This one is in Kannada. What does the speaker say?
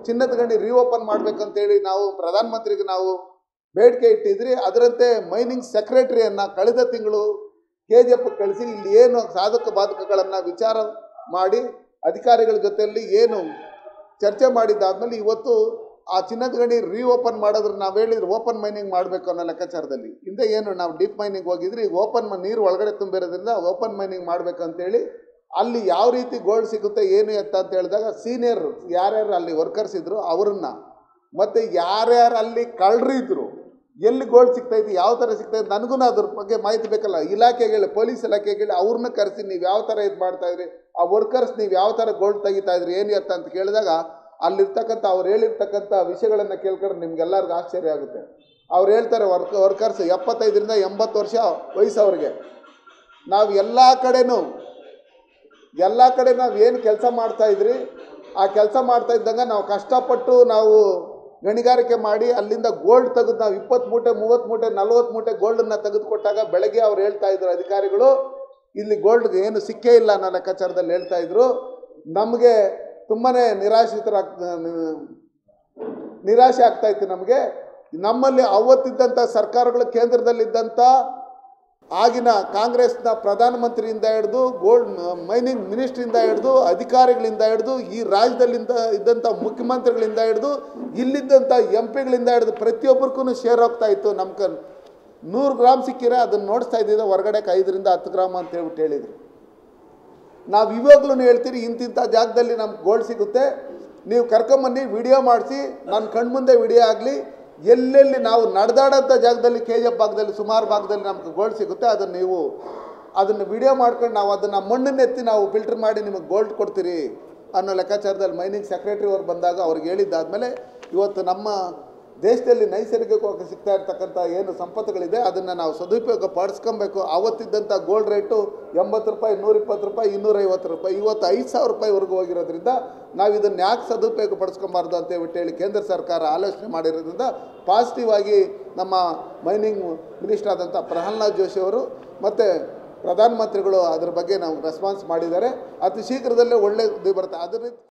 ಚಿನ್ನದ ಗಣಿ ರೀಓಪನ್ ಮಾಡ್ಬೇಕಂತೇಳಿ ನಾವು ಪ್ರಧಾನಮಂತ್ರಿಗೆ ನಾವು ಬೇಡಿಕೆ ಇಟ್ಟಿದ್ರಿ ಅದರಂತೆ ಮೈನಿಂಗ್ ಸೆಕ್ರೆಟರಿಯನ್ನು ಕಳೆದ ತಿಂಗಳು ಕೆ ಜಿ ಎಫ್ ಕಳಿಸಿ ಇಲ್ಲಿ ಏನು ಸಾಧಕ ಬಾಧಕಗಳನ್ನು ವಿಚಾರ ಮಾಡಿ ಅಧಿಕಾರಿಗಳ ಜೊತೆಯಲ್ಲಿ ಏನು ಚರ್ಚೆ ಮಾಡಿದ್ದಾದ್ಮೇಲೆ ಇವತ್ತು ಆ ಚಿನ್ನದ ಗಣಿ ರೀಓಪನ್ ಮಾಡೋದ್ರ ನಾವು ಹೇಳಿದ್ರೆ ಓಪನ್ ಮೈನಿಂಗ್ ಮಾಡಬೇಕು ಅನ್ನೋ ಲೆಕ್ಕಾಚಾರದಲ್ಲಿ ಹಿಂದೆ ಏನು ನಾವು ಡೀಪ್ ಮೈನಿಂಗ್ ಹೋಗಿದ್ರಿ ಈಗ ಓಪನ್ ನೀರು ಒಳಗಡೆ ತುಂಬಿರೋದ್ರಿಂದ ಓಪನ್ ಮೈನಿಂಗ್ ಮಾಡಬೇಕಂತೇಳಿ ಅಲ್ಲಿ ಯಾವ ರೀತಿ ಗೋಲ್ಡ್ ಸಿಗುತ್ತೆ ಏನು ಎತ್ತ ಅಂತ ಹೇಳಿದಾಗ ಸೀನಿಯರ್ ಯಾರ್ಯಾರು ಅಲ್ಲಿ ವರ್ಕರ್ಸ್ ಇದ್ರು ಅವ್ರನ್ನ ಮತ್ತು ಯಾರ್ಯಾರು ಅಲ್ಲಿ ಕಳ್ಳರು ಇದ್ರು ಎಲ್ಲಿ ಗೋಲ್ಡ್ ಸಿಗ್ತೈತಿ ಯಾವ ಥರ ಸಿಗ್ತೈತೆ ನನಗೂ ಅದ್ರ ಬಗ್ಗೆ ಮಾಹಿತಿ ಬೇಕಲ್ಲ ಇಲಾಖೆಗಳು ಪೊಲೀಸ್ ಇಲಾಖೆಗಳು ಅವ್ರನ್ನ ಕರೆಸಿ ನೀವು ಯಾವ ಥರ ಇದು ಮಾಡ್ತಾ ಇದ್ರಿ ಆ ವರ್ಕರ್ಸ್ ನೀವು ಯಾವ ಥರ ಗೋಲ್ಡ್ ತೆಗಿತಾ ಇದ್ರಿ ಏನು ಎತ್ತ ಅಂತ ಕೇಳಿದಾಗ ಅಲ್ಲಿರ್ತಕ್ಕಂಥ ಅವ್ರು ಹೇಳಿರ್ತಕ್ಕಂಥ ವಿಷಯಗಳನ್ನು ಕೇಳ್ಕೊಂಡ್ರೆ ನಿಮ್ಗೆಲ್ಲರಿಗೂ ಆಶ್ಚರ್ಯ ಆಗುತ್ತೆ ಅವ್ರು ಹೇಳ್ತಾರೆ ವರ್ಕ್ ವರ್ಕರ್ಸ್ ಎಪ್ಪತ್ತೈದರಿಂದ ಎಂಬತ್ತು ವರ್ಷ ವಯಸ್ಸು ಅವ್ರಿಗೆ ನಾವು ಎಲ್ಲ ಕಡೆನೂ ಎಲ್ಲ ಕಡೆ ನಾವು ಏನು ಕೆಲಸ ಮಾಡ್ತಾ ಇದ್ರಿ ಆ ಕೆಲಸ ಮಾಡ್ತಾ ಇದ್ದಂಗೆ ನಾವು ಕಷ್ಟಪಟ್ಟು ನಾವು ಗಣಿಗಾರಿಕೆ ಮಾಡಿ ಅಲ್ಲಿಂದ ಗೋಲ್ಡ್ ತೆಗೆದು ನಾವು ಇಪ್ಪತ್ತು ಮೂಟೆ ಮೂವತ್ತು ಮೂಟೆ ನಲ್ವತ್ತು ಮೂಟೆ ಗೋಲ್ಡನ್ನು ತೆಗೆದುಕೊಟ್ಟಾಗ ಬೆಳಗ್ಗೆ ಅವ್ರು ಹೇಳ್ತಾ ಇದ್ರು ಅಧಿಕಾರಿಗಳು ಇಲ್ಲಿ ಗೋಲ್ಡ್ಗೆ ಏನು ಸಿಕ್ಕೇ ಇಲ್ಲ ಅನ್ನೋ ಲೆಕ್ಕಾಚಾರದಲ್ಲಿ ಹೇಳ್ತಾ ಇದ್ರು ನಮಗೆ ತುಂಬಾ ನಿರಾಶ್ರಿತರಾಗ್ ನಿರಾಶೆ ಆಗ್ತಾ ಇತ್ತು ನಮಗೆ ನಮ್ಮಲ್ಲಿ ಅವತ್ತಿದ್ದಂಥ ಸರ್ಕಾರಗಳು ಕೇಂದ್ರದಲ್ಲಿದ್ದಂಥ ಆಗಿನ ಕಾಂಗ್ರೆಸ್ನ ಪ್ರಧಾನಮಂತ್ರಿಯಿಂದ ಹಿಡಿದು ಗೋಲ್ಡ್ ಮೈನಿಂಗ್ ಮಿನಿಸ್ಟ್ರಿಂದ ಹಿಡಿದು ಅಧಿಕಾರಿಗಳಿಂದ ಹಿಡಿದು ಈ ರಾಜ್ಯದಲ್ಲಿಂದ ಇದ್ದಂಥ ಮುಖ್ಯಮಂತ್ರಿಗಳಿಂದ ಹಿಡಿದು ಇಲ್ಲಿದ್ದಂಥ ಎಂ ಪಿಗಳಿಂದ ಹಿಡಿದು ಪ್ರತಿಯೊಬ್ಬರಿಗೂ ಶೇರ್ ಹೋಗ್ತಾ ಇತ್ತು ನಮ್ಮ ಕ ನೂರು ಗ್ರಾಮ್ ಸಿಕ್ಕಿದ್ರೆ ಅದನ್ನು ನೋಡಿಸ್ತಾ ಇದ್ದಿದ್ದೆ ಹೊರಗಡೆಗೆ ಐದರಿಂದ ಹತ್ತು ಗ್ರಾಮ್ ಅಂತ ಹೇಳ್ಬಿಟ್ಟು ಹೇಳಿದರು ನಾವು ಇವಾಗಲೂ ಹೇಳ್ತೀರಿ ಇಂತಿಂಥ ಜಾಗದಲ್ಲಿ ನಮ್ಗೆ ಗೋಲ್ಡ್ ಸಿಗುತ್ತೆ ನೀವು ಕರ್ಕೊಂಬನ್ನಿ ವಿಡಿಯೋ ಮಾಡಿಸಿ ನನ್ನ ಕಣ್ಮುಂದೆ ವಿಡಿಯೋ ಆಗಲಿ ಎಲ್ಲೆಲ್ಲಿ ನಾವು ನಡೆದಾಡೋಂಥ ಜಾಗದಲ್ಲಿ ಕೆ ಜಿ ಎಫ್ ಭಾಗದಲ್ಲಿ ಸುಮಾರು ಭಾಗದಲ್ಲಿ ನಮ್ಗೆ ಗೋಲ್ಡ್ ಸಿಗುತ್ತೆ ಅದನ್ನು ನೀವು ಅದನ್ನು ವಿಡಿಯೋ ಮಾಡ್ಕೊಂಡು ನಾವು ಅದನ್ನು ಮಣ್ಣನ್ನು ಎತ್ತಿ ನಾವು ಫಿಲ್ಟರ್ ಮಾಡಿ ನಿಮಗೆ ಗೋಲ್ಡ್ ಕೊಡ್ತೀರಿ ಅನ್ನೋ ಲೆಕ್ಕಾಚಾರದಲ್ಲಿ ಮೈನಿಂಗ್ ಸೆಕ್ರೆಟರಿ ಅವ್ರು ಬಂದಾಗ ಅವ್ರಿಗೆ ಹೇಳಿದ್ದಾದಮೇಲೆ ಇವತ್ತು ನಮ್ಮ ದೇಶದಲ್ಲಿ ನೈಸರ್ಗಿಕವಾಗಿ ಸಿಗ್ತಾ ಇರ್ತಕ್ಕಂಥ ಏನು ಸಂಪತ್ತುಗಳಿದೆ ಅದನ್ನು ನಾವು ಸದುಪಯೋಗ ಪಡಿಸ್ಕೊಬೇಕು ಆವತ್ತಿದ್ದಂಥ ಗೋಲ್ಡ್ ರೇಟು ಎಂಬತ್ತು ರೂಪಾಯಿ ನೂರಿಪ್ಪತ್ತು ರೂಪಾಯಿ ಇನ್ನೂರೈವತ್ತು ರೂಪಾಯಿ ಇವತ್ತು ಐದು ಸಾವಿರ ರೂಪಾಯಿವರೆಗೂ ಹೋಗಿರೋದ್ರಿಂದ ನಾವು ಇದನ್ನು ಯಾಕೆ ಸದುಪಯೋಗ ಪಡಿಸ್ಕೊಬಾರ್ದು ಅಂತ ಹೇಳ್ಬಿಟ್ಟು ಹೇಳಿ ಕೇಂದ್ರ ಸರ್ಕಾರ ಆಲೋಚನೆ ಮಾಡಿರೋದ್ರಿಂದ ಪಾಸಿಟಿವ್ ಆಗಿ ನಮ್ಮ ಮೈನಿಂಗ್ ಮಿನಿಸ್ಟರ್ ಆದಂಥ ಪ್ರಹ್ಲಾದ್ ಜೋಶಿ ಅವರು ಮತ್ತು ಪ್ರಧಾನಮಂತ್ರಿಗಳು ಅದ್ರ ಬಗ್ಗೆ ನಾವು ರೆಸ್ಪಾನ್ಸ್ ಮಾಡಿದ್ದಾರೆ ಅತಿ ಶೀಘ್ರದಲ್ಲೇ ಒಳ್ಳೆ ಇದು ಬರುತ್ತೆ ಅದ್ರ